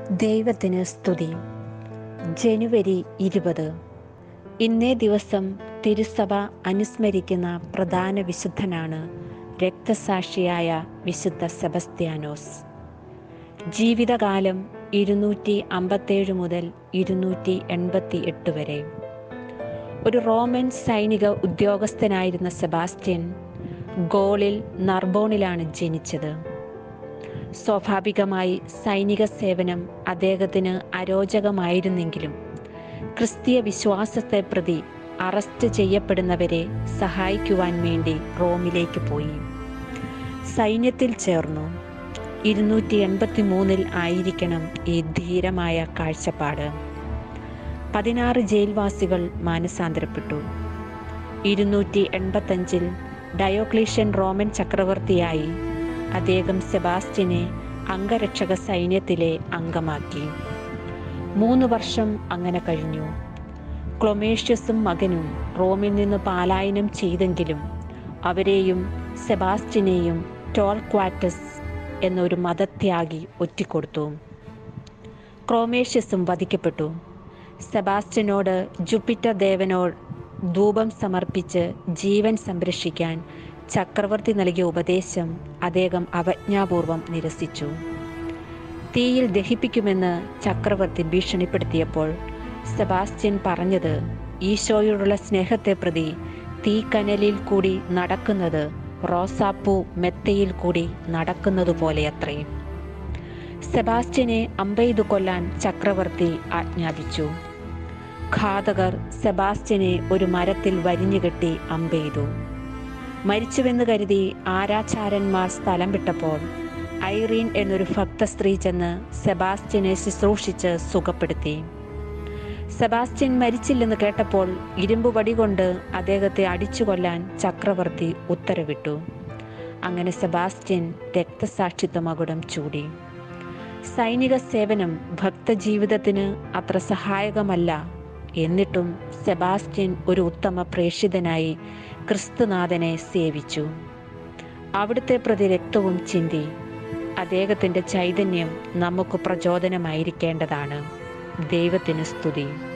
ദൈവത്തിന് സ്തുതി ജനുവരി ഇരുപത് ഇന്നേ ദിവസം തിരുസഭ അനുസ്മരിക്കുന്ന പ്രധാന വിശുദ്ധനാണ് രക്തസാക്ഷിയായ വിശുദ്ധ സെബസ്ത്യാനോസ് ജീവിതകാലം ഇരുന്നൂറ്റി അമ്പത്തേഴ് മുതൽ ഇരുന്നൂറ്റി എൺപത്തി എട്ട് വരെ ഒരു റോമൻ സൈനിക ഉദ്യോഗസ്ഥനായിരുന്ന സെബാസ്റ്റ്യൻ ഗോളിൽ നർബോണിലാണ് ജനിച്ചത് സ്വാഭാവികമായി സൈനിക സേവനം അദ്ദേഹത്തിന് അരോചകമായിരുന്നെങ്കിലും ക്രിസ്തീയ വിശ്വാസത്തെ പ്രതി അറസ്റ്റ് ചെയ്യപ്പെടുന്നവരെ സഹായിക്കുവാൻ വേണ്ടി റോമിലേക്ക് പോയി സൈന്യത്തിൽ ചേർന്നു ഇരുന്നൂറ്റി എൺപത്തി മൂന്നിൽ ആയിരിക്കണം ഈ ധീരമായ കാഴ്ചപ്പാട് പതിനാറ് ജയിൽവാസികൾ മാനസാന്തരപ്പെട്ടു ഇരുന്നൂറ്റി എൺപത്തഞ്ചിൽ ഡയോക്ലീഷ്യൻ റോമൻ ചക്രവർത്തിയായി അദ്ദേഹം സെബാസ്റ്റ്യനെ അംഗരക്ഷക സൈന്യത്തിലെ അംഗമാക്കി മൂന്ന് വർഷം അങ്ങനെ കഴിഞ്ഞു ക്ലൊമേഷ്യസും മകനും റോമിൽ നിന്ന് പലായനം ചെയ്തെങ്കിലും അവരെയും സെബാസ്റ്റ്യനെയും ടോൾ ക്വാറ്റസ് എന്നൊരു മതത്യാഗി ഒറ്റിക്കൊടുത്തു ക്രോമേഷ്യസും വധിക്കപ്പെട്ടു സെബാസ്റ്റ്യനോട് ജുപ്പിറ്റർ ദേവനോട് ധൂപം സമർപ്പിച്ച് ജീവൻ സംരക്ഷിക്കാൻ ചക്രവർത്തി നൽകിയ ഉപദേശം അദ്ദേഹം അവജ്ഞാപൂർവം നിരസിച്ചു തീയിൽ ദഹിപ്പിക്കുമെന്ന് ചക്രവർത്തി ഭീഷണിപ്പെടുത്തിയപ്പോൾ സെബാസ്റ്റ്യൻ പറഞ്ഞത് ഈശോയോടുള്ള സ്നേഹത്തെ പ്രതി തീക്കനലിൽ കൂടി നടക്കുന്നത് റോസാപ്പൂ മെത്തയിൽ കൂടി നടക്കുന്നത് പോലെയത്രേ സെബാസ്റ്റ്യനെ അമ്പെയ്തു കൊല്ലാൻ ചക്രവർത്തി ആജ്ഞാപിച്ചു ഘാതകർ സെബാസ്റ്റ്യനെ ഒരു മരത്തിൽ വരിഞ്ഞുകെട്ടി അമ്പെയ്തു മരിച്ചുവെന്ന് കരുതി ആരാചാരന്മാർ സ്ഥലം വിട്ടപ്പോൾ ഐറീൻ എന്നൊരു ഭക്ത സ്ത്രീ ചെന്ന് സെബാസ്റ്റ്യനെ ശുശ്രൂഷിച്ച് സുഖപ്പെടുത്തി സെബാസ്റ്റ്യൻ മരിച്ചില്ലെന്ന് കേട്ടപ്പോൾ ഇരുമ്പ് വടി കൊണ്ട് അദ്ദേഹത്തെ അടിച്ചു കൊല്ലാൻ ചക്രവർത്തി ഉത്തരവിട്ടു അങ്ങനെ സെബാസ്റ്റ്യൻ രക്തസാക്ഷിത്വമകുടം ചൂടി സൈനിക സേവനം ഭക്തജീവിതത്തിന് അത്ര സഹായകമല്ല എന്നിട്ടും സെബാസ്റ്റ്യൻ ഒരു ഉത്തമ പ്രേക്ഷിതനായി ക്രിസ്തുനാഥനെ സേവിച്ചു അവിടുത്തെ പ്രതി രക്തവും ചിന്തി അദ്ദേഹത്തിൻ്റെ ചൈതന്യം നമുക്ക് പ്രചോദനമായിരിക്കേണ്ടതാണ് ദൈവത്തിന് സ്തുതി